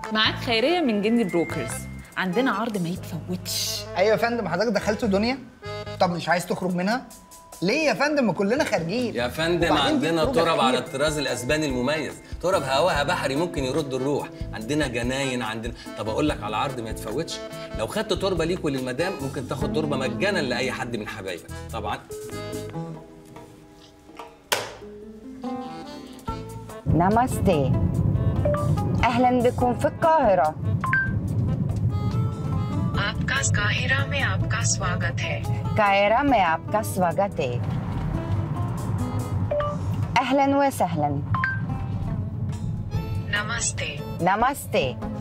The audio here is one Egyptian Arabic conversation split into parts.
معاك خيريه من جندي بروكرز عندنا عرض ما يتفوتش ايوه يا فندم حضرتك دخلت دنيا طب مش عايز تخرج منها ليه يا فندم ما كلنا خارجين يا فندم وبعدين دي عندنا خروجة تراب على كتير. الطراز الاسباني المميز تراب هواها بحري ممكن يرد الروح عندنا جناين عندنا طب اقول لك على عرض ما يتفوتش لو خدت تربه ليك وللمدام ممكن تاخد تربه مجانا لاي حد من حبايبك طبعا ناماستي أهلا بكم في القاهرة आपका काहिरा में आपका स्वागत है कायरा में आपका स्वागत है أهلا وسهلا नमस्ते नमस्ते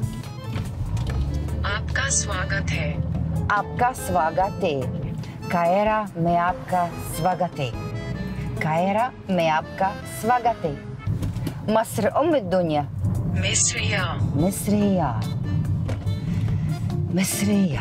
आपका स्वागत है आपका स्वागत है कायरा में आपका स्वागत है कायरा में आपका स्वागत है مصر أم الدنيا मिस्रिया مصرية مصرية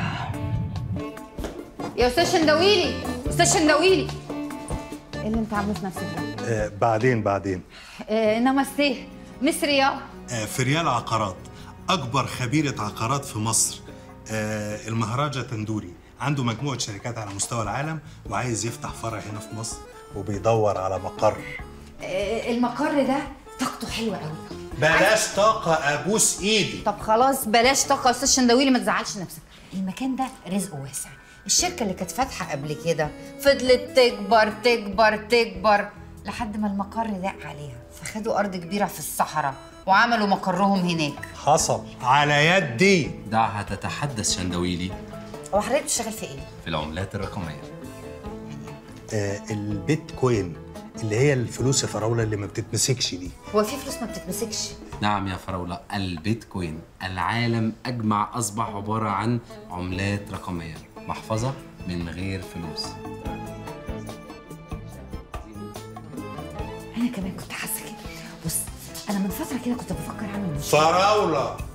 يا استاذ شندويلي استاذ شندويلي إيه اللي أنت عامله في نفسك ده؟ آه، بعدين بعدين آه نمستيه مصرية آه، فريال عقارات أكبر خبيرة عقارات في مصر آه، المهراجة تندوري عنده مجموعة شركات على مستوى العالم وعايز يفتح فرع هنا في مصر وبيدور على مقر آه المقر ده طاقته حلوه قوي بلاش طاقة أبوس إيدي طب خلاص بلاش طاقه يا استاذ شندويلي ما تزعلش نفسك المكان ده رزقه واسع الشركه اللي كانت فاتحه قبل كده فضلت تكبر تكبر تكبر لحد ما المقر ضاق عليها فخدوا ارض كبيره في الصحراء وعملوا مقرهم هناك حصل على يدي دعها تتحدث شندويلي هو حضرتك بتشتغل في ايه في العملات الرقميه آه، البيتكوين اللي هي الفلوس يا فراولة اللي ما بتتمسكش دي هو في فلوس ما بتتمسكش نعم يا فراولة البيتكوين العالم أجمع أصبح عبارة عن عملات رقمية محفظة من غير فلوس انا كمان كنت حاسه كده بص انا من فتره كده كنت بفكر اعمل مشروع فراولة